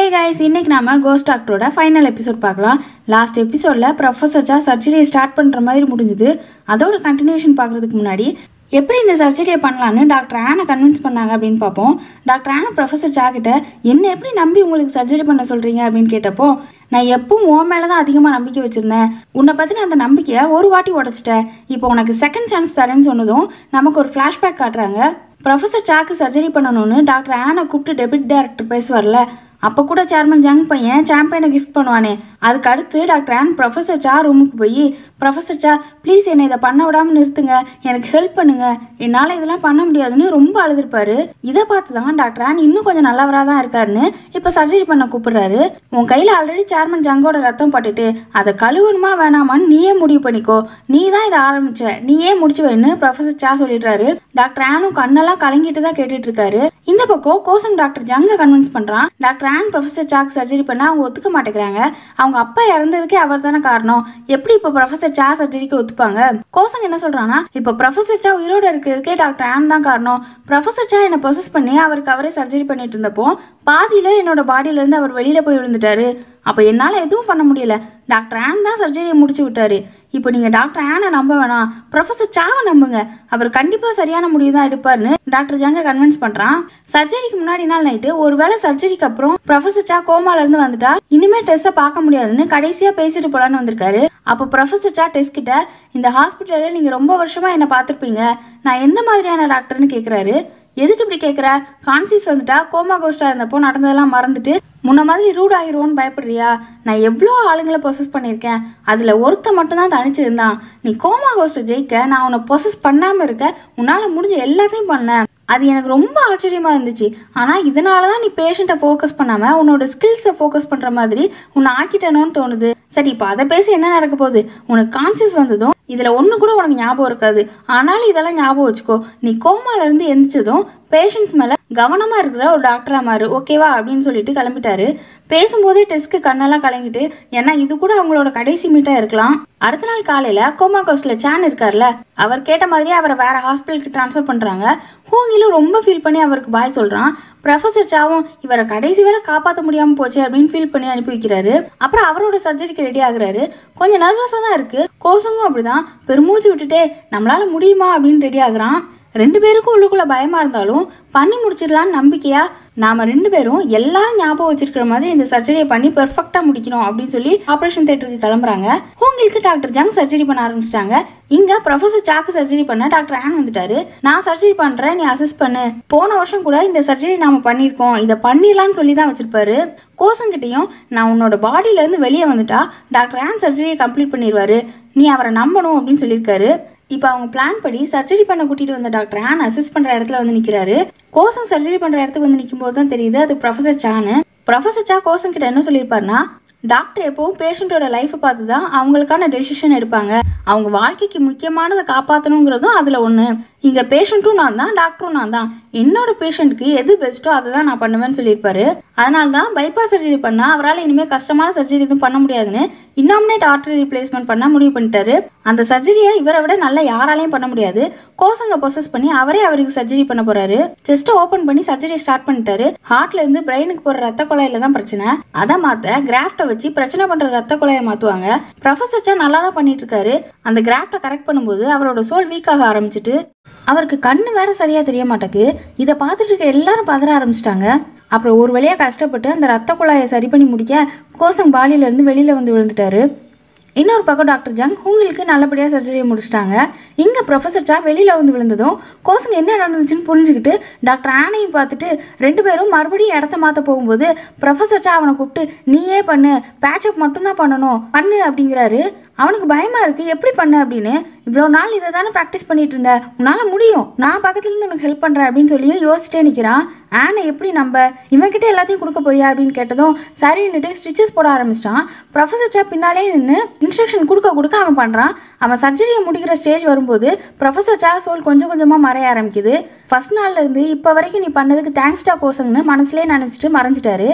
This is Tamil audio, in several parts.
கைஸ் இன்னைக்கு நாம கோஸ்ட் டாக்டரோட ஃபைனல் எபிசோட் பார்க்கலாம் லாஸ்ட் எபிசோடில் ப்ரொஃபஸர் சா சர்ஜரியை ஸ்டார்ட் பண்ணுற மாதிரி முடிஞ்சுது அதோட கண்டினியூஷன் பார்க்குறதுக்கு முன்னாடி எப்படி இந்த சர்ஜரியை பண்ணலான்னு டாக்டர் ஆனை கன்வின்ஸ் பண்ணாங்க அப்படின்னு பார்ப்போம் டாக்டர் ஆனை ப்ரொஃபஸர் சா கிட்ட என்ன எப்படி நம்பி உங்களுக்கு சர்ஜரி பண்ண சொல்கிறீங்க அப்படின்னு கேட்டப்போ நான் எப்பவும் உன் மேலே தான் அதிகமாக நம்பிக்கை வச்சுருந்தேன் உன்னை பற்றின அந்த நம்பிக்கையை ஒரு வாட்டி உடச்சிட்டேன் இப்போ உனக்கு செகண்ட் சான்ஸ் தரேன்னு சொன்னதும் நமக்கு ஒரு ஃப்ளாஷ்பேக் காட்டுறாங்க ப்ரொஃபஸர் சாக்கு சர்ஜரி பண்ணணும்னு டாக்டர் ஆனை கூப்பிட்டு டெபிட் டைரக்டர் பேசுவார்ல அப்போ கூட சேர்மன் ஜங் பையன் சாம்பியனை கிஃப்ட் பண்ணுவானே அதுக்கு அடுத்து டாக்டர் ஆன் ப்ரொஃபஸர் சா ரூமுக்கு போய் ப்ரொஃபஸர் சா ப்ளீஸ் என்னை இதை பண்ண விடாமல் நிறுத்துங்க எனக்கு ஹெல்ப் பண்ணுங்க என்னால் இதெல்லாம் பண்ண முடியாதுன்னு ரொம்ப அழுதுருப்பாரு இதை பார்த்து தான் டாக்டர் ஆன் இன்னும் கொஞ்சம் நல்லவராக தான் இருக்காருன்னு இப்போ சர்ஜரி பண்ண கூப்பிடுறாரு உன் கையில் ஆல்ரெடி சேர்மன் ஜங்கோட ரத்தம் பட்டுட்டு அதை கழுவணுமா வேணாமான்னு நீயே முடிவு பண்ணிக்கோ நீ தான் இதை ஆரம்பிச்ச நீயே முடிச்சு வைன்னு ப்ரொஃபஸர் சா சொல்லிடுறாரு டாக்டர் ஆனும் கண்ணெல்லாம் கலங்கிட்டு தான் கேட்டுட்டு இருக்காரு இந்த பக்கம் கோசங் டாக்டர் ஜங்க கன்வின்ஸ் பண்றான் டாக்டர் ஆன் ப்ரொஃபஸர் சாக் சர்ஜரி பண்ண அவங்க ஒத்துக்க மாட்டேங்கிறாங்க அவங்க அப்பா இறந்ததுக்கே அவர் தானே காரணம் எப்படி இப்போ ப்ரொஃபஸர் சா சர்ஜரிக்கு ஒத்துப்பாங்க கோசங் என்ன சொல்றான்னா இப்போ ப்ரொஃபஸர் சா உயிரோட இருக்கிறதுக்கே டாக்டர் ஆன் தான் காரணம் ப்ரொஃபஸர் சா என்னை ப்ரொசஸ் பண்ணி அவருக்கு அவரே சர்ஜரி பண்ணிட்டு இருந்தப்போ பாதியில என்னோட பாடியில இருந்து அவர் வெளியில போய் விழுந்துட்டாரு அப்போ என்னால் எதுவும் பண்ண முடியல டாக்டர் ஆன் தான் சர்ஜரியை முடிச்சு விட்டாரு இப்போ நீங்கள் டாக்டர் ஆனை நம்ப வேணாம் ப்ரொஃபஸர் சாவை நம்புங்க அவர் கண்டிப்பாக சரியான முடிவு தான் எடுப்பார்னு டாக்டர் ஜங்க கன்வின்ஸ் பண்ணுறான் சர்ஜரிக்கு முன்னாடி நாள் நைட்டு ஒருவேளை சர்ஜரிக்கு அப்புறம் ப்ரொஃபஸர் சா கோமால இருந்து வந்துட்டா இனிமே டெஸ்ட்டை பார்க்க முடியாதுன்னு கடைசியாக பேசிட்டு போலான்னு வந்திருக்காரு அப்போ ப்ரொஃபஸர் சா டெஸ்ட் கிட்ட இந்த ஹாஸ்பிட்டலில் நீங்கள் ரொம்ப வருஷமாக என்னை பார்த்துருப்பீங்க நான் எந்த மாதிரியான டாக்டர்னு கேட்குறாரு எதுக்கு இப்படி கேட்குற கான்சியஸ் வந்துட்டா கோமா கோஸ்டா இருந்தப்போ நடந்ததெல்லாம் மறந்துட்டு முன்ன மாதிரி ரூட் ஆகிருவோன்னு பயப்படுறியா நான் எவ்வளோ ஆளுங்களை ப்ரொசஸ் பண்ணியிருக்கேன் அதில் ஒருத்த மட்டும்தான் தனிச்சு இருந்தான் நீ கோமா கோஸ்ட்டை ஜெயிக்க நான் உன்னை ப்ரொசஸ் பண்ணாமல் இருக்க உன்னால் முடிஞ்ச எல்லாத்தையும் பண்ணேன் அது எனக்கு ரொம்ப ஆச்சரியமாக இருந்துச்சு ஆனால் இதனால தான் நீ பேஷண்ட்டை ஃபோக்கஸ் பண்ணாமல் உன்னோட ஸ்கில்ஸை ஃபோக்கஸ் பண்ணுற மாதிரி உன்னை ஆக்கிட்டணும்னு தோணுது சரி இப்போ அதை பேசி என்ன நடக்க போகுது உனக்கு கான்சியஸ் வந்ததும் இதில் ஒன்று கூட உனக்கு ஞாபகம் இருக்காது ஆனாலும் இதெல்லாம் ஞாபகம் வச்சுக்கோ நீ கோமாலேருந்து எந்திரிச்சதும் பேஷண்ட்ஸ் மேலே கவனமாக இருக்கிற ஒரு டாக்டராக மாறு ஓகேவா அப்படின்னு சொல்லிட்டு கிளம்பிட்டாரு பேசும்போதே டெஸ்க்கு கண்ணெல்லாம் கலங்கிட்டு ஏன்னா இது கூட அவங்களோட கடைசி மீட்டாக இருக்கலாம் அடுத்த நாள் காலையில் கோமா கோஸ்டில் சான் இருக்கார்ல அவர் கேட்ட மாதிரியே அவரை வேற ஹாஸ்பிட்டலுக்கு ட்ரான்ஸ்ஃபர் பண்ணுறாங்க ஹூங்கிலும் ரொம்ப ஃபீல் பண்ணி அவருக்கு பாய் சொல்கிறான் ப்ரொஃபஸர் சாவும் இவரை கடைசி வரை காப்பாற்ற முடியாமல் போச்சு அப்படின்னு ஃபீல் பண்ணி அனுப்பி வைக்கிறாரு அப்புறம் அவரோட சர்ஜரிக்கு ரெடி ஆகுறாரு கொஞ்சம் நர்வஸாக தான் இருக்குது கோசங்கும் அப்படிதான் பெருமூச்சு விட்டுட்டே நம்மளால முடியுமா அப்படின்னு ரெடி ஆகுறான் ரெண்டு பேருக்கும் உள்ளுக்குள்ள பயமா இருந்தாலும் பண்ணி முடிச்சிடலான்னு நம்பிக்கையா நாம ரெண்டு பேரும் எல்லாரும் ஞாபகம் வச்சிருக்கிற மாதிரி இந்த சர்ஜரியை பண்ணி பெர்ஃபெக்டா முடிக்கணும் அப்படின்னு சொல்லி ஆபரேஷன் தேட்டருக்கு கிளம்புறாங்க உங்களுக்கு டாக்டர் ஜங் சர்ஜரி பண்ண ஆரம்பிச்சிட்டாங்க இங்க ப்ரொஃபசர் சாக்கு சர்ஜரி பண்ண டாக்டர் ஆன் வந்துட்டாரு நான் சர்ஜரி பண்றேன் நீ அசஸ் பண்ணு போன வருஷம் கூட இந்த சர்ஜரி நாம பண்ணியிருக்கோம் இதை பண்ணிடலாம்னு சொல்லி தான் வச்சிருப்பாரு கோசங்கிட்டையும் நான் உன்னோட பாடியில இருந்து வெளியே வந்துட்டா டாக்டர் ஆன் சர்ஜரியை கம்ப்ளீட் பண்ணிடுவாரு நீ அவரை நம்பணும் அப்படின்னு சொல்லியிருக்காரு இப்போ அவங்க பிளான் படி சர்ஜரி பண்ண கூட்டிட்டு வந்த டாக்டர் ஆன் அசிஸ்ட் பண்ற இடத்துல வந்து நிக்கிறாரு கோசம் சர்ஜரி பண்ற இடத்துக்கு வந்து நிற்கும் போது தான் தெரியுது அது ப்ரொஃபசர் சான்னு ப்ரொஃபசர் சா கோசம் கிட்ட என்ன சொல்லியிருப்பாருன்னா டாக்டர் எப்பவும் பேஷண்ட்டோட லைஃப்பை பார்த்து தான் அவங்களுக்கான டெசிஷன் எடுப்பாங்க அவங்க வாழ்க்கைக்கு முக்கியமானதை காப்பாற்றணுங்கிறதும் அதில் ஒன்று இங்கே பேஷண்ட்டும் நான் தான் டாக்டரும் நான் தான் என்னோட பேஷண்ட்டுக்கு எது பெஸ்ட்டோ அதை தான் நான் பண்ணுவேன்னு சொல்லியிருப்பாரு அதனால தான் பைபாஸ் சர்ஜரி பண்ணால் அவரால் இனிமேல் கஷ்டமான சர்ஜரி எதுவும் பண்ண முடியாதுன்னு இன்னாமினேட் ஆர்டரி ரீப்ளேஸ்மெண்ட் பண்ண முடிவு பண்ணிட்டாரு அந்த சர்ஜரியை இவரை விட நல்லா யாராலையும் பண்ண முடியாது கோசங்க ப்ரொசஸ் பண்ணி அவரே அவருக்கு சர்ஜரி பண்ண போறாரு செஸ்ட்டை ஓப்பன் பண்ணி சர்ஜரி ஸ்டார்ட் பண்ணிட்டாரு ஹார்ட்ல இருந்து பிரெயினுக்கு போற ரத்த குழாயில தான் பிரச்சனை அதை மாத்த கிராஃப்டை வச்சு பிரச்சனை பண்ற ரத்த குழாயை மாத்துவாங்க ப்ரொஃபசர் சா நல்லா தான் பண்ணிட்டு இருக்காரு அந்த கிராஃப்டை கரெக்ட் பண்ணும்போது அவரோட சோல் வீக் ஆக ஆரம்பிச்சிட்டு அவருக்கு கண்ணு வேற சரியா தெரிய மாட்டேக்கு இதை பார்த்துட்டு இருக்க எல்லாரும் பதற ஆரம்பிச்சிட்டாங்க அப்புறம் ஒரு வழியா கஷ்டப்பட்டு அந்த ரத்த குழாயை சரி பண்ணி முடிக்க கோசம் பாடியில இருந்து வெளியில வந்து விழுந்துட்டாரு இன்னொரு பக்கம் டாக்டர் ஜங் ஹூங்கிலுக்கு நல்லபடியாக சர்ஜரியை முடிச்சிட்டாங்க இங்கே ப்ரொஃபஸர் சா வெளியில் வந்து விழுந்ததும் கோசங்க என்ன நடந்துச்சுன்னு புரிஞ்சுக்கிட்டு டாக்டர் ஆனையும் பார்த்துட்டு ரெண்டு பேரும் மறுபடியும் இடத்த மாற்ற போகும்போது ப்ரொஃபஸர் சா அவனை கூப்பிட்டு நீயே பண்ணு பேச்சப் மட்டும்தான் பண்ணணும் பண்ணு அப்படிங்கிறாரு அவனுக்கு பயமா இருக்கு எப்படி பண்ண அப்படின்னு இவ்வளோ நாள் இதை தானே ப்ராக்டிஸ் பண்ணிட்டு இருந்த உன்னால முடியும் நான் பக்கத்துல இருந்து உனக்கு ஹெல்ப் பண்றேன் அப்படின்னு சொல்லியும் யோசிச்சிட்டே நிற்கிறான் ஆனை எப்படி நம்ப இவன்கிட்ட எல்லாத்தையும் கொடுக்க போறியா அப்படின்னு கேட்டதும் சரின்னுட்டு ஸ்டிச்சஸ் போட ஆரம்பிச்சிட்டான் ப்ரொஃபஸர் சா பின்னாலே நின்று இன்ஸ்ட்ரக்ஷன் கொடுக்க கொடுக்க அவன் பண்ணுறான் அவன் சர்ஜரியை முடிக்கிற ஸ்டேஜ் வரும்போது ப்ரொஃபஸர் சா சோல் கொஞ்சம் கொஞ்சமாக மறைய ஆரம்பிக்குது ஃபர்ஸ்ட் நாள்ல இருந்து இப்போ வரைக்கும் நீ பண்ணதுக்கு தேங்க்ஸ்டா கோசங்னு மனசுலேயே நினச்சிட்டு மறைஞ்சிட்டாரு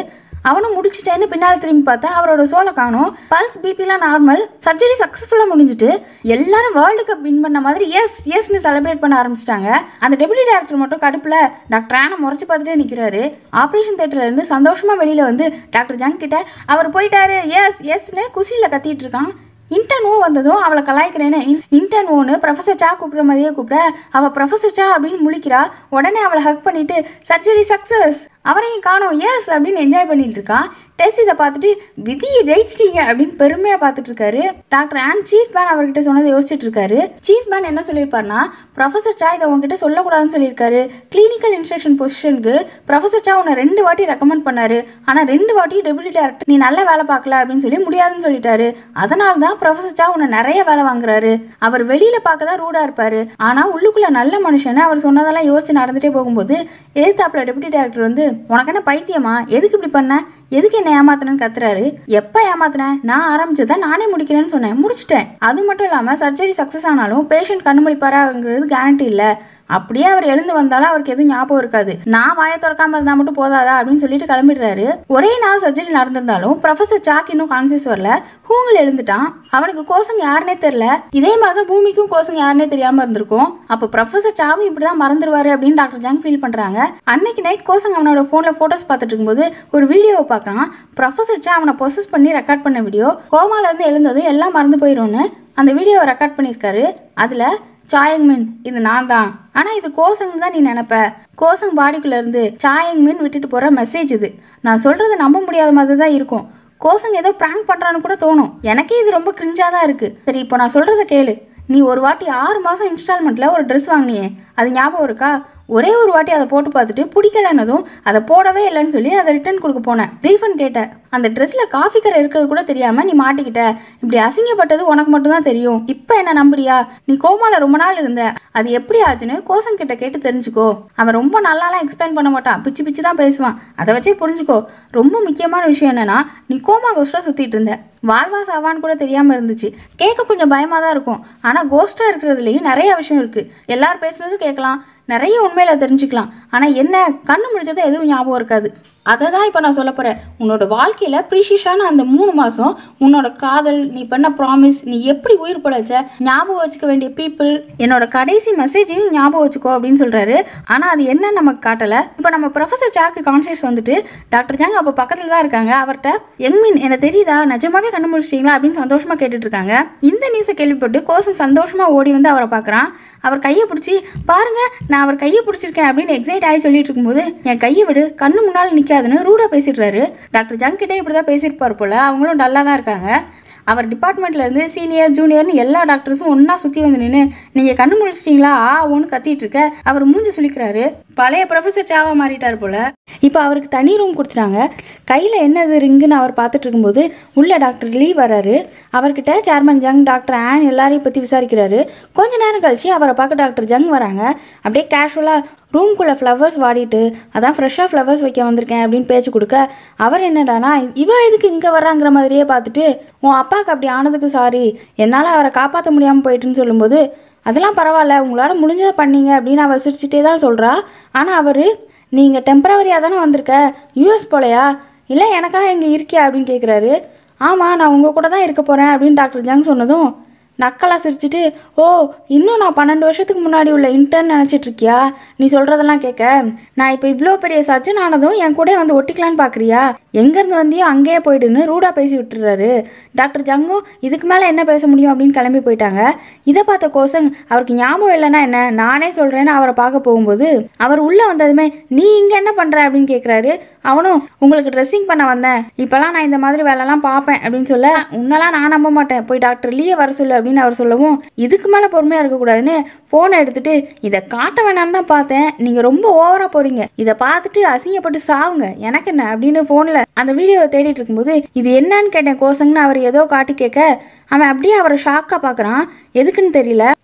அவனும் முடிச்சிட்டேன்னு பின்னால் திரும்பி பார்த்தா அவரோட சோலை காணும் பல்ஸ் பிபிலாம் நார்மல் சர்ஜரி சக்ஸஸ்ஃபுல்லாக முடிஞ்சிட்டு எல்லாரும் வேர்ல்டு கப் வின் பண்ண மாதிரி எஸ் எஸ்னு செலிப்ரேட் பண்ண ஆரம்பிச்சிட்டாங்க அந்த டெபுட்டி டேரக்டர் மட்டும் கடுப்பில் டாக்டர் ஆனை முறைச்சு பார்த்துட்டே நிற்கிறாரு ஆப்ரேஷன் தேட்டர்ல இருந்து சந்தோஷமாக வெளியில் வந்து டாக்டர் ஜங் கிட்ட அவர் போயிட்டாரு எஸ் எஸ்னு குஷியில் கத்திட்டு இருக்கான் இன்டர்ன் ஓ வந்ததும் அவளை கலாய்க்கிறேன்னு இன்டர்ன் ஓன்னு ப்ரொஃபசர் சா கூப்பிட்ற மாதிரியே கூப்பிட அவள் ப்ரொஃபசர் சா அப்படின்னு முழிக்கிறா உடனே அவளை ஹக் பண்ணிட்டு சர்ஜரி சக்ஸஸ் அவரையும் காணோம் எஸ் அப்படின்னு என்ஜாய் பண்ணிட்டு இருக்கான் டெஸ் இதை பார்த்துட்டு விதியை ஜெயிச்சிட்டீங்க அப்படின்னு பெருமையாக பார்த்துட்டு இருக்காரு டாக்டர் ஆன் சீஃப் மேன் அவர்கிட்ட சொன்னதை யோசிச்சுட்டு இருக்காரு சீஃப் மேன் என்ன சொல்லியிருப்பாருன்னா ப்ரொஃபசர் சா இதை உங்ககிட்ட சொல்லக்கூடாதுன்னு சொல்லியிருக்காரு கிளினிக்கல் இன்ஸ்ட்ரக்ஷன் பொசிஷனுக்கு ப்ரொஃபசர் சா உன்னை ரெண்டு வாட்டி ரெக்கமெண்ட் பண்ணாரு ஆனால் ரெண்டு வாட்டி டெபுட்டி டேரக்டர் நீ நல்ல வேலை பார்க்கல அப்படின்னு சொல்லி முடியாதுன்னு சொல்லிட்டாரு அதனால தான் ப்ரொஃபசர் சா உன்னை நிறைய வேலை வாங்குறாரு அவர் வெளியில பார்க்க தான் ரூடா இருப்பாரு ஆனா உள்ளுக்குள்ள நல்ல மனுஷனை அவர் சொன்னதெல்லாம் யோசிச்சு நடந்துட்டே போகும்போது எதிர்த்தாப்புல டெபுட்டி டேரக்டர் வந்து உனக்கு என்ன பைத்தியமா எதுக்கு இப்படி பண்ண எதுக்கு என்ன ஏமாத்தினேன்னு கத்துறாரு எப்ப ஏமாத்தினேன் நான் ஆரம்பிச்சதை நானே முடிக்கிறேன்னு சொன்னேன் முடிச்சிட்டேன் அது மட்டும் இல்லாம சர்ஜரி சக்சஸ் ஆனாலும் பேஷண்ட் கண்ணு முழிப்பாராங்கிறது கேரண்டி இல்ல அப்படியே அவர் எழுந்து வந்தாலும் அவருக்கு எதுவும் ஞாபகம் இருக்காது நான் வாயை திறக்காம இருந்தா மட்டும் போதாதா அப்படின்னு சொல்லிட்டு கிளம்பிடுறாரு ஒரே நாள் சர்ஜரி நடந்திருந்தாலும் ப்ரொஃபசர் சாக் இன்னும் கான்சியஸ் வரல ஹூங்கில் எழுந்துட்டான் அவனுக்கு கோசங்க யாருனே தெரியல இதே மாதிரி தான் பூமிக்கும் கோசங்க யாருனே தெரியாம இருந்திருக்கும் அப்போ ப்ரொஃபசர் சாவும் இப்படிதான் மறந்துடுவாரு அப்படின்னு டாக்டர் ஜாங் ஃபீல் பண்றாங்க அன்னைக்கு நைட் கோசங்க அவனோட போன்ல போட்டோஸ் பார்த்துட்டு இருக்கும்போது ஒரு வீடியோவை பார்க்கறான் ப்ரொஃபசர் சா அவனை பொசஸ் பண்ணி ரெக்கார்ட் பண்ண வீடியோ கோமால இருந்து எழுந்ததும் எல்லாம் மறந்து போயிடும்னு அந்த வீடியோவை ரெக்கார்ட் பண்ணியிருக்காரு அதுல சாயங்மின் இது நான் தான் ஆனா இது கோசங் தான் நீ நினைப்ப கோசங் பாடிக்குள்ள இருந்து சாயங்மின் விட்டுட்டு போற மெசேஜ் இது நான் சொல்றது நம்ப முடியாத மாதிரி தான் இருக்கும் கோசங் ஏதோ ப்ராங்க் பண்றான்னு கூட தோணும் எனக்கே இது ரொம்ப கிரிஞ்சா தான் இருக்கு சரி இப்போ நான் சொல்றத கேளு நீ ஒரு வாட்டி ஆறு மாசம் இன்ஸ்டால்மெண்ட்ல ஒரு ட்ரெஸ் வாங்கினியே அது ஞாபகம் இருக்கா ஒரே ஒரு வாட்டி அதை போட்டு பார்த்துட்டு பிடிக்கலன்னதும் அதை போடவே இல்லைன்னு சொல்லி அதை ரிட்டர்ன் கொடுக்க போனேன் ரீஃபண்ட் கேட்டேன் அந்த ட்ரெஸ்ல காஃபி கரை இருக்கிறது கூட தெரியாம நீ மாட்டிக்கிட்ட இப்படி அசிங்கப்பட்டது உனக்கு மட்டும் தான் தெரியும் இப்போ என்ன நம்புறியா நீ கோமால ரொம்ப நாள் இருந்த அது எப்படி ஆச்சுன்னு கோசன் கிட்ட கேட்டு தெரிஞ்சுக்கோ அவன் ரொம்ப நல்லாலாம் எக்ஸ்பிளைன் பண்ண மாட்டான் பிச்சு பிச்சு தான் பேசுவான் அதை வச்சே புரிஞ்சுக்கோ ரொம்ப முக்கியமான விஷயம் என்னன்னா நீ கோமா கோஸ்டா சுத்திட்டு இருந்த வாழ்வா சாவான்னு கூட தெரியாம இருந்துச்சு கேட்க கொஞ்சம் பயமா தான் இருக்கும் ஆனா கோஸ்டா இருக்கிறதுலயும் நிறைய விஷயம் இருக்கு எல்லாரும் பேசுனதும் கேட்கலாம் நிறைய உண்மையில தெரிஞ்சுக்கலாம் ஆனா என்ன கண்ணு முடிச்சது எதுவும் ஞாபகம் இருக்காது அதை தான் இப்போ நான் சொல்ல போகிறேன் உன்னோட வாழ்க்கையில் ப்ரீஷியஸான அந்த மூணு மாதம் உன்னோட காதல் நீ பண்ண ப்ராமிஸ் நீ எப்படி உயிர் பழச்ச ஞாபகம் வச்சுக்க வேண்டிய பீப்புள் என்னோட கடைசி மெசேஜையும் ஞாபகம் வச்சுக்கோ அப்படின்னு சொல்கிறாரு ஆனால் அது என்ன நமக்கு காட்டலை இப்போ நம்ம ப்ரொஃபஸர் ஜாக்கு கான்சியஸ் வந்துட்டு டாக்டர் ஜாங் அப்போ பக்கத்தில் தான் இருக்காங்க அவர்கிட்ட எங்மின் எனக்கு தெரியுதா நிஜமாவே கண்டுபிடிச்சிட்டீங்களா அப்படின்னு சந்தோஷமாக கேட்டுட்டு இருக்காங்க இந்த நியூஸை கேள்விப்பட்டு கோசன் சந்தோஷமாக ஓடி வந்து அவரை பார்க்குறான் அவர் கையை பிடிச்சி பாருங்க நான் அவர் கையை பிடிச்சிருக்கேன் அப்படின்னு எக்ஸைட் ஆகி சொல்லிட்டு இருக்கும்போது என் கையை விடு கண்ணு முன்னால் நிற்காதுன்னு ரூடாக பேசிடுறாரு டாக்டர் ஜங் கிட்டே இப்படி தான் பேசியிருப்பார் போல அவங்களும் டல்லாக தான் இருக்காங்க அவர் டிபார்ட்மெண்ட்ல இருந்து சீனியர் ஜூனியர்னு எல்லா டாக்டர்ஸும் ஒண்ணா சுத்தி வந்து நின்று நீங்க கண்ணு முடிச்சிட்டீங்களா ஆ ஓன்னு கத்திட்டு இருக்க அவர் மூஞ்சி சுளிக்கிறாரு பழைய ப்ரொஃபசர் சாவா மாறிட்டார் போல இப்போ அவருக்கு தனி ரூம் கொடுத்துட்டாங்க கையில் என்னது ரிங்குன்னு அவர் பார்த்துட்டு இருக்கும்போது உள்ள டாக்டர் லீ வராரு அவர்கிட்ட சேர்மன் ஜங் டாக்டர் ஆன் எல்லாரையும் பற்றி விசாரிக்கிறாரு கொஞ்ச நேரம் கழிச்சு அவரை பார்க்க டாக்டர் ஜங் வராங்க அப்படியே கேஷுவலாக ரூம்குள்ளே ஃப்ளவர்ஸ் வாடிட்டு அதான் ஃப்ரெஷ்ஷாக ஃப்ளவர்ஸ் வைக்க வந்திருக்கேன் அப்படின்னு பேச்சு கொடுக்க அவர் என்னடானா இவ எதுக்கு இங்கே வர்றாங்கிற மாதிரியே பார்த்துட்டு உன் அப்பாவுக்கு அப்படி ஆனதுக்கு சாரி என்னால் அவரை காப்பாற்ற முடியாமல் போயிட்டுன்னு சொல்லும்போது அதெல்லாம் பரவாயில்ல உங்களால் முடிஞ்சதை பண்ணீங்க அப்படின்னு அவள் சிரிச்சிட்டே தான் சொல்கிறா ஆனால் அவர் நீங்கள் டெம்பரவரியாக தானே வந்திருக்க யூஎஸ் போலையா இல்லை எனக்காக இங்கே இருக்கியா அப்படின்னு கேட்குறாரு ஆமாம் நான் உங்கள் கூட தான் இருக்க போகிறேன் அப்படின்னு டாக்டர் ஜங் சொன்னதும் நக்கலாக சிரிச்சிட்டு ஓ இன்னும் நான் பன்னெண்டு வருஷத்துக்கு முன்னாடி உள்ள இன்டர்ன் நினச்சிட்டு இருக்கியா நீ சொல்கிறதெல்லாம் கேட்க நான் இப்போ இவ்வளோ பெரிய சர்ஜன் ஆனதும் என் கூட வந்து ஒட்டிக்கலான்னு பார்க்குறியா எங்கேருந்து வந்தியோ அங்கேயே போயிடுன்னு ரூடாக பேசி விட்டுறாரு டாக்டர் ஜங்கும் இதுக்கு மேலே என்ன பேச முடியும் அப்படின்னு கிளம்பி போயிட்டாங்க இதை பார்த்த கோசங் அவருக்கு ஞாபகம் இல்லைன்னா என்ன நானே சொல்கிறேன்னு அவரை பார்க்க போகும்போது அவர் உள்ளே வந்ததுமே நீ இங்கே என்ன பண்ணுற அப்படின்னு கேட்குறாரு அவனும் உங்களுக்கு ட்ரெஸ்ஸிங் பண்ண வந்தேன் இப்போலாம் நான் இந்த மாதிரி வேலைலாம் பார்ப்பேன் அப்படின்னு சொல்ல உன்னெல்லாம் நான் நம்ப மாட்டேன் போய் டாக்டர் லீயை வர சொல்லு அப்படின்னு அவர் சொல்லவும் இதுக்கு மேலே பொறுமையாக இருக்கக்கூடாதுன்னு ஃபோனை எடுத்துட்டு இதை காட்ட வேணாம்னு தான் பார்த்தேன் நீங்கள் ரொம்ப ஓவராக போகிறீங்க இதை பார்த்துட்டு அசிங்கப்பட்டு சாவுங்க எனக்கு என்ன அப்படின்னு ஃபோனில் அந்த வீடியோவை தேடிட்டு இருக்கும்போது இது என்னன்னு கேட்டேன் கோசங்கன்னு அவர் ஏதோ காட்டி கேட்க அவன் அப்படியே அவரை ஷாக்காக பார்க்குறான் எதுக்குன்னு தெரியல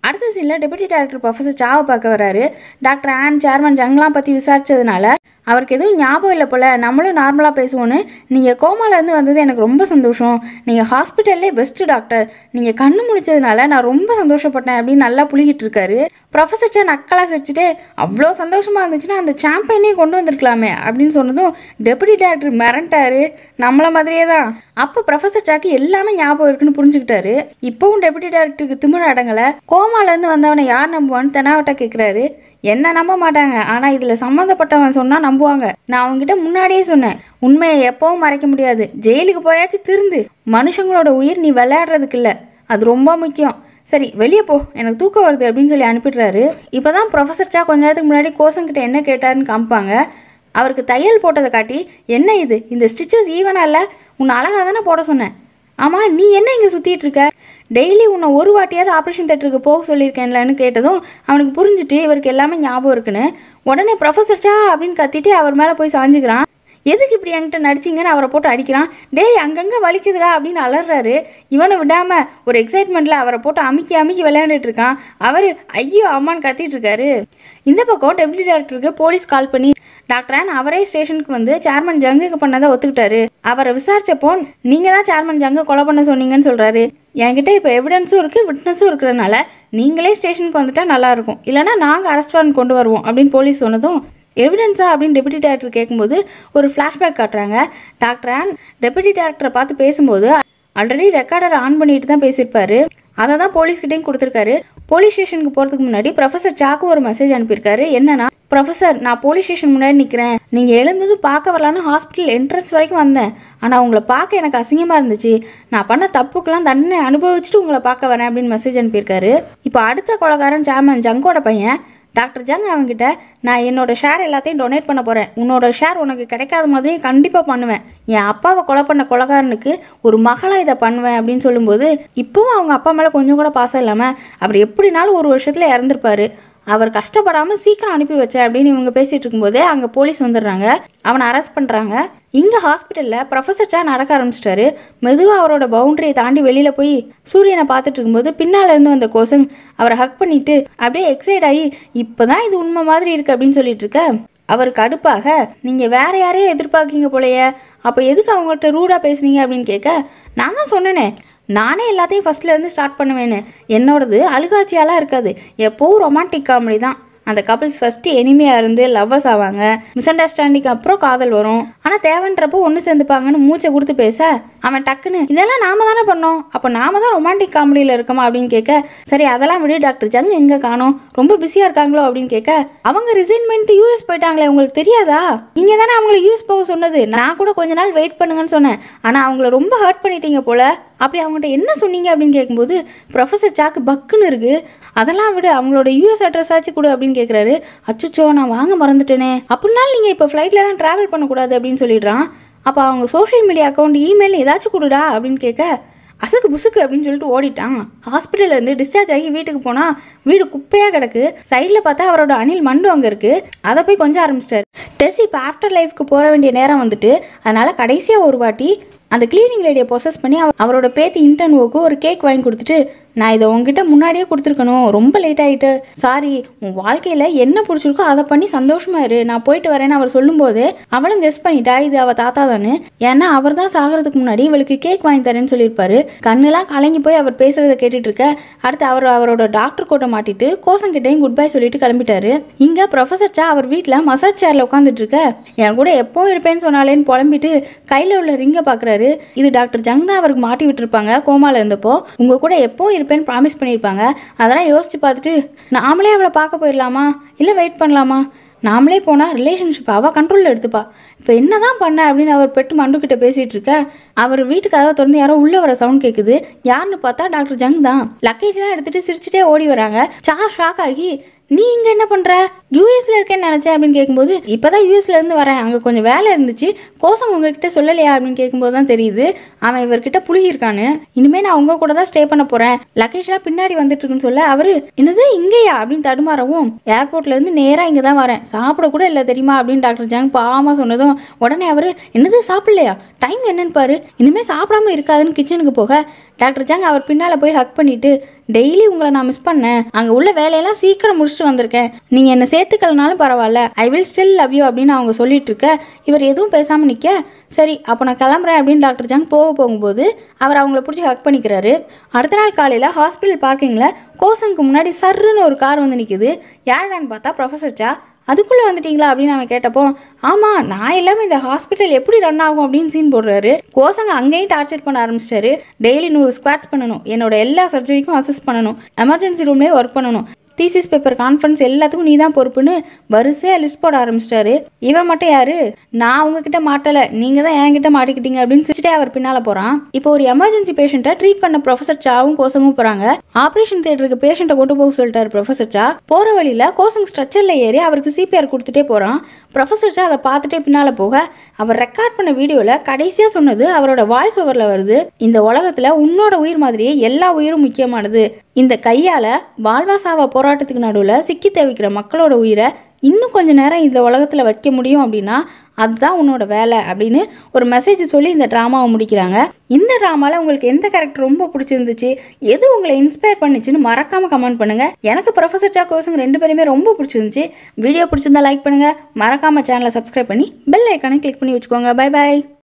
அடுத்த சீனில் டெபுட்டி டைரக்டர் ப்ரொஃபஸர் சாவை பார்க்க வராரு டாக்டர் ஆன் சேர்மன் ஜங்லாம் பற்றி விசாரிச்சதுனால அவருக்கு எதுவும் ஞாபகம் இல்லை போல் நம்மளும் நார்மலாக பேசுவோன்னு நீங்கள் கோமாலேருந்து வந்தது எனக்கு ரொம்ப சந்தோஷம் நீங்கள் ஹாஸ்பிட்டல்லே பெஸ்ட்டு டாக்டர் நீங்கள் கண்ணு முழிச்சதுனால நான் ரொம்ப சந்தோஷப்பட்டேன் அப்படின்னு நல்லா புளிக்கிட்டு இருக்காரு ப்ரொஃபஸர் சார் நக்கலாக சிரிச்சுட்டு அவ்வளோ சந்தோஷமாக இருந்துச்சுன்னா அந்த சாம்பைனே கொண்டு வந்திருக்கலாமே அப்படின்னு சொன்னதும் டெபுட்டி டைரக்டர் மிரண்டாரு நம்மள மாதிரியே தான் அப்போ ப்ரொஃபஸர் சாக்கு எல்லாமே ஞாபகம் இருக்குன்னு புரிஞ்சுக்கிட்டாரு இப்போவும் டெபுட்டி டைரக்டருக்கு திமிர அடங்கலை கோமாலேருந்து வந்தவனை யார் நம்புவான்னு தெனாவட்டா கேட்குறாரு என்ன நம்ப மாட்டாங்க ஆனால் இதில் சம்மந்தப்பட்டவன் சொன்னால் நம்புவாங்க நான் அவங்ககிட்ட முன்னாடியே சொன்னேன் உண்மையை எப்பவும் மறைக்க முடியாது ஜெயிலுக்கு போயாச்சும் திருந்து மனுஷங்களோட உயிர் நீ விளையாடுறதுக்கு இல்லை அது ரொம்ப முக்கியம் சரி வெளியே போ எனக்கு தூக்கம் வருது அப்படின்னு சொல்லி அனுப்பிடுறாரு இப்போ தான் ப்ரொஃபஸர் சா கொஞ்ச நேரத்துக்கு முன்னாடி கோசங்கிட்ட என்ன கேட்டாருன்னு காமிப்பாங்க அவருக்கு தையல் போட்டதை காட்டி என்ன இது இந்த ஸ்டிச்சஸ் ஈவனாக இல்லை உன்னை அழகாக தானே போட சொன்னேன் ஆமாம் நீ என்ன இங்கே சுற்றிட்டு இருக்க டெய்லி உன்னை ஒரு வாட்டியாவது ஆப்ரேஷன் தேட்டருக்கு போக சொல்லியிருக்கேன்லன்னு கேட்டதும் அவனுக்கு புரிஞ்சுட்டு இவருக்கு எல்லாமே ஞாபகம் இருக்குன்னு உடனே ப்ரொஃபஸர் சா அப்படின்னு கத்திட்டு அவர் மேலே போய் சாஞ்சுக்கிறான் எதுக்கு இப்படி என்கிட்ட நடிச்சிங்கன்னு அவரை போட்டு அடிக்கிறான் டேய் அங்கங்கே வலிக்குதுடா அப்படின்னு அலறாரு இவனை விடாமல் ஒரு எக்ஸைட்மெண்ட்டில் அவரை போட்டு அமுக்கி அமுக்கி விளையாண்டுட்டு இருக்கான் அவர் ஐயோ அம்மான்னு கத்திட்டு இருக்காரு இந்த பக்கம் டெப்யூட்டி டைரக்டருக்கு போலீஸ் கால் பண்ணி டாக்டர் ஆன் அவரே ஸ்டேஷனுக்கு வந்து சேர்மன் ஜங்குக்கு பண்ணதை ஒத்துக்கிட்டாரு அவரை விசாரிச்சப்போ நீங்கள் தான் சேர்மன் ஜங்கு கொலை பண்ண சொன்னீங்கன்னு சொல்கிறாரு என்கிட்ட இப்போ எவிடன்ஸும் இருக்குது விட்னஸும் இருக்கிறதுனால நீங்களே ஸ்டேஷனுக்கு வந்துட்டா நல்லா இருக்கும் இல்லைனா நாங்கள் அரெஸ்ட் வாரண்ட் கொண்டு வருவோம் அப்படின்னு போலீஸ் சொன்னதும் எவிடன்ஸா அப்படின்னு டெபுட்டி டேரக்டர் கேட்கும்போது ஒரு ஃப்ளாஷ்பேக் காட்டுறாங்க டாக்டர் ஆன் டெபுட்டி டேரக்டரை பார்த்து பேசும்போது ஆல்ரெடி ரெக்கார்டர் ஆன் பண்ணிட்டு தான் பேசியிருப்பாரு அதை தான் போலீஸ்கிட்டையும் கொடுத்துருக்காரு போலீஸ் ஸ்டேஷனுக்கு போகிறதுக்கு முன்னாடி ப்ரொஃபஸர் சாக்கு ஒரு மெசேஜ் அனுப்பியிருக்காரு என்னன்னா ப்ரொஃபஸர் நான் போலீஸ் ஸ்டேஷன் முன்னாடி நிற்கிறேன் நீங்கள் எழுந்ததும் பார்க்க வரலான்னு ஹாஸ்பிட்டல் என்ட்ரன்ஸ் வரைக்கும் வந்தேன் ஆனால் உங்களை பார்க்க எனக்கு அசிங்கமாக இருந்துச்சு நான் பண்ண தப்புக்கெல்லாம் தண்டனை அனுபவிச்சுட்டு உங்களை பார்க்க வரேன் அப்படின்னு மெசேஜ் அனுப்பியிருக்காரு இப்போ அடுத்த கொலகாரன் சேர்மன் ஜங்கோட பையன் டாக்டர் ஜங் அவன்கிட்ட நான் என்னோட ஷேர் எல்லாத்தையும் டொனேட் பண்ண போகிறேன் உன்னோட ஷேர் உனக்கு கிடைக்காத மாதிரி கண்டிப்பாக பண்ணுவேன் என் அப்பாவை கொலை பண்ண கொலகாரனுக்கு ஒரு மகளாக இதை பண்ணுவேன் அப்படின்னு சொல்லும்போது இப்போவும் அவங்க அப்பா மேலே கொஞ்சம் கூட பாசம் இல்லாமல் அவர் எப்படினாலும் ஒரு வருஷத்தில் இறந்துருப்பாரு அவர் கஷ்டப்படாமல் சீக்கிரம் அனுப்பி வச்சேன் அப்படின்னு இவங்க பேசிகிட்டு இருக்கும்போதே அங்கே போலீஸ் வந்துடுறாங்க அவனை அரெஸ்ட் பண்ணுறாங்க இங்கே ஹாஸ்பிட்டலில் ப்ரொஃபஸர் சா நடக்க ஆரம்பிச்சிட்டாரு மெதுவாக அவரோட பவுண்டரியை தாண்டி வெளியில் போய் சூரியனை பார்த்துட்டு இருக்கும்போது பின்னால் இருந்து வந்த கோசங் அவரை ஹக் பண்ணிட்டு அப்படியே எக்ஸைட் ஆகி இப்போ தான் இது உண்மை மாதிரி இருக்குது அப்படின்னு சொல்லிட்டு இருக்க அவருக்கு அடுப்பாக நீங்கள் வேற யாரையும் எதிர்பார்க்கீங்க போலயே அப்போ எதுக்கு அவங்கள்ட்ட ரூடாக பேசுனீங்க அப்படின்னு கேட்க நான் தான் சொன்னேனே நானே எல்லாத்தையும் ஃபர்ஸ்ட்ல இருந்து ஸ்டார்ட் பண்ணுவேன்னு என்னோடது அழுகாட்சியாலாம் இருக்காது எப்போவும் ரொமான்டிக் காமெடி தான் அந்த கப்பிள்ஸ் ஃபஸ்ட்டு எனிமையாக இருந்து லவ்வர்ஸ் ஆவாங்க மிஸ் அண்டர்ஸ்டாண்டிங் அப்புறம் காதல் வரும் ஆனால் தேவைன்றப்போ ஒன்று சேர்ந்துப்பாங்கன்னு மூச்சை கொடுத்து பேச அவன் டக்குன்னு இதெல்லாம் நாம தானே பண்ணோம் அப்போ நாம தான் ரொமான்டிக் காமெடியில் இருக்கோமா அப்படின்னு கேட்க சரி அதெல்லாம் விடு டாக்டர் ஜங் எங்கே காணோம் ரொம்ப பிஸியாக இருக்காங்களோ அப்படின்னு கேட்க அவங்க ரிசைன்மெண்ட் யூஎஸ் போயிட்டாங்களே உங்களுக்கு தெரியாதா நீங்கள் தானே அவங்கள யூஎஸ் போக சொன்னது நான் கூட கொஞ்ச நாள் வெயிட் பண்ணுங்கன்னு சொன்னேன் ஆனால் அவங்கள ரொம்ப ஹர்ட் பண்ணிட்டீங்க போல அப்படி அவங்ககிட்ட என்ன சொன்னீங்க அப்படின்னு கேட்கும்போது ப்ரொஃபஸர் சாக்கு பக்குன்னு இருக்கு அதெல்லாம் விடு அவங்களோட யூஎஸ் அட்ரஸ் ஆச்சு கொடு அப்படின்னு கேட்குறாரு அச்சச்சோ நான் வாங்க மறந்துட்டேனே அப்படின்னாலும் நீங்கள் இப்போ ஃப்ளைட்லலாம் ட்ராவல் பண்ணக்கூடாது அப்படின்னு சொல்லிடுறான் அப்போ அவங்க சோஷியல் மீடியா அக்கௌண்ட் இமெயில் ஏதாச்சும் கொடுடா அப்படின்னு கேட்க அசுக்கு புசுக்கு அப்படின்னு சொல்லிட்டு ஓடிட்டான் ஹாஸ்பிட்டல்ல இருந்து டிஸ்சார்ஜ் ஆகி வீட்டுக்கு போனா வீடு குப்பையா கிடக்கு சைடில் பார்த்தா அவரோட அணில் மண்டு அங்கே இருக்கு அதை போய் கொஞ்சம் ஆரம்பிச்சிட்டாரு டெஸ் இப்போ ஆஃப்டர் லைஃப்க்கு போக வேண்டிய நேரம் வந்துட்டு அதனால கடைசியாக ஒரு வாட்டி அந்த கிளீனிங் லேடியை பொசஸ் பண்ணி அவ- அவரோட பேத்தி இன்டர்ன்வோக்கு ஒரு கேக் வாங்கி கொடுத்துட்டு நான் இதை உங்ககிட்ட முன்னாடியே கொடுத்துருக்கணும் ரொம்ப லேட் ஆகிட்டு சாரி உன் வாழ்க்கையில் என்ன பிடிச்சிருக்கோ அதை பண்ணி சந்தோஷமா இரு நான் போயிட்டு வரேன்னு அவர் சொல்லும்போது அவளும் கெஸ் பண்ணிட்டா இது அவள் தாத்தா தானே ஏன்னா அவர் தான் சாகிறதுக்கு முன்னாடி இவளுக்கு கேக் வாங்கி தரேன்னு சொல்லியிருப்பாரு கண்ணெல்லாம் கலங்கி போய் அவர் பேசுறதை கேட்டுட்டு இருக்க அடுத்து அவர் அவரோட டாக்டர் கோட்டை மாட்டிட்டு கோசங்கிட்டையும் குட் பை சொல்லிட்டு கிளம்பிட்டாரு இங்கே ப்ரொஃபஸர் சா அவர் வீட்டில் மசாஜ் சேரில் உட்காந்துட்டு இருக்க என் கூட எப்பவும் இருப்பேன்னு சொன்னாலேன்னு புலம்பிட்டு கையில் உள்ள ரிங்கை பார்க்குறாரு இது டாக்டர் ஜங் தான் அவருக்கு மாட்டி விட்டுருப்பாங்க கோமால இருந்தப்போ உங்கள் கூட எப்பவும் இருப்பேன்னு ப்ராமிஸ் பண்ணியிருப்பாங்க அதெல்லாம் யோசிச்சு பார்த்துட்டு நாமளே அவளை பார்க்க போயிடலாமா இல்லை வெயிட் பண்ணலாமா நாமளே போனால் ரிலேஷன்ஷிப் அவள் கண்ட்ரோலில் எடுத்துப்பா இப்போ என்ன தான் பண்ண அப்படின்னு அவர் பெட்டு மண்டுக்கிட்ட பேசிகிட்டு இருக்க அவர் வீட்டுக்கு கதவை திறந்து யாரோ உள்ளே வர சவுண்ட் கேட்குது யாருன்னு பார்த்தா டாக்டர் ஜங் தான் லக்கேஜ்லாம் எடுத்துகிட்டு சிரிச்சிட்டே ஓடி வராங்க சா ஷாக் ஆகி நீ இங்கே என்ன பண்ணுற யூஎஸ்ல இருக்கேன்னு நினச்சேன் அப்படின்னு கேட்கும்போது இப்போ தான் யூஎஸ்ல இருந்து வரேன் அங்கே கொஞ்சம் வேலை இருந்துச்சு கோசம் உங்ககிட்ட சொல்லலையா அப்படின்னு கேட்கும்போது தான் தெரியுது அவன் இவர்கிட்ட புழுகியிருக்கான்னு இனிமேல் நான் உங்க கூட தான் ஸ்டே பண்ண போகிறேன் லக்கேஜ்லாம் பின்னாடி வந்துட்டு இருக்குன்னு சொல்ல அவர் என்னது இங்கேயா அப்படின்னு தடுமாறவும் ஏர்போர்ட்ல இருந்து நேராக இங்கே தான் வரேன் சாப்பிட கூட இல்லை தெரியுமா அப்படின்னு டாக்டர் ஜாங் பாவமாக சொன்னதும் உடனே அவர் என்னது சாப்பிடலையா டைம் என்னன்னு பாரு இனிமேல் சாப்பிடாம இருக்காதுன்னு கிச்சனுக்கு போக டாக்டர் ஜாங் அவர் பின்னால் போய் ஹக் பண்ணிட்டு டெய்லி உங்களை நான் மிஸ் பண்ணேன் அங்கே உள்ள வேலையெல்லாம் சீக்கிரம் முடிச்சுட்டு வந்திருக்கேன் நீங்கள் என்னை சேர்த்துக்கலனாலும் பரவாயில்ல I will still love you அப்படின்னு அவங்க சொல்லிட்டு இருக்க இவர் எதுவும் பேசாமல் நிற்க சரி அப்போ நான் கிளம்புறேன் அப்படின்னு டாக்டர் ஜாங் போக போகும்போது அவர் அவங்கள பிடிச்சி ஹக் பண்ணிக்கிறாரு அடுத்த நாள் காலையில் ஹாஸ்பிட்டல் பார்க்கிங்கில் கோசனுக்கு முன்னாடி சர்ருன்னு ஒரு கார் வந்து நிற்குது யாருடான்னு பார்த்தா ப்ரொஃபஸர் சா அதுக்குள்ளே வந்துட்டீங்களா அப்படின்னு அவன் கேட்டப்போ ஆமாம் நான் இல்லாமல் இந்த ஹாஸ்பிட்டல் எப்படி ரன் ஆகும் அப்படின்னு சீன் போடுறாரு கோசங்க அங்கேயும் டார்ச்சர் பண்ண ஆரம்பிச்சிட்டாரு டெய்லி நூறு ஸ்குவாட்ஸ் பண்ணணும் என்னோட எல்லா சர்ஜரிக்கும் அசிஸ்ட் பண்ணணும் எமர்ஜென்சி ரூம்லேயே ஒர்க் பண்ணணும் தீசிஸ் பேப்பர் கான்ஃபரன்ஸ் எல்லாத்துக்கும் நீ தான் பொறுப்புன்னு வரிசையாக லிஸ்ட் போட ஆரம்பிச்சிட்டாரு இவன் மட்டும் யாரு நான் உங்ககிட்ட மாட்டலை நீங்கள் தான் என்கிட்ட மாட்டிக்கிட்டீங்க அப்படின்னு சிரிச்சிட்டே அவர் பின்னால் போகிறான் இப்போ ஒரு எமர்ஜென்சி பேஷண்ட்டை ட்ரீட் பண்ண ப்ரொஃபசர் சாவும் கோசங்கும் போகிறாங்க ஆப்ரேஷன் தேட்டருக்கு பேஷண்ட்டை கொண்டு போக சொல்லிட்டாரு ப்ரொஃபசர் சா போகிற வழியில் கோசங் ஸ்ட்ரக்சரில் ஏறி அவருக்கு சிபிஆர் கொடுத்துட்டே போகிறான் ப்ரொஃபசர் சா அதை பார்த்துட்டே பின்னால் போக அவர் ரெக்கார்ட் பண்ண வீடியோவில் கடைசியாக சொன்னது அவரோட வாய்ஸ் ஓவரில் வருது இந்த உலகத்தில் உன்னோட உயிர் மாதிரியே எல்லா உயிரும் முக்கியமானது இந்த கையால் வாழ்வாசாவா போராட்டத்துக்கு நடுவில் சிக்கி தவிக்கிற மக்களோட உயிரை இன்னும் கொஞ்ச நேரம் இந்த உலகத்தில் வைக்க முடியும் அப்படின்னா அதுதான் உன்னோட வேலை அப்படின்னு ஒரு மெசேஜ் சொல்லி இந்த ட்ராமாவை முடிக்கிறாங்க இந்த ட்ராமாவில் உங்களுக்கு எந்த கேரக்டர் ரொம்ப பிடிச்சிருந்துச்சு எது உங்களை இன்ஸ்பயர் பண்ணுச்சுன்னு மறக்காமல் கமெண்ட் பண்ணுங்கள் எனக்கு ப்ரொஃபஸர் சாக்கோஸுங்க ரெண்டு பேருமே ரொம்ப பிடிச்சிருந்துச்சு வீடியோ பிடிச்சிருந்தா லைக் பண்ணுங்கள் மறக்காமல் சேனலை சப்ஸ்கிரைப் பண்ணி பெல் ஐக்கானை கிளிக் பண்ணி வச்சுக்கோங்க பை பை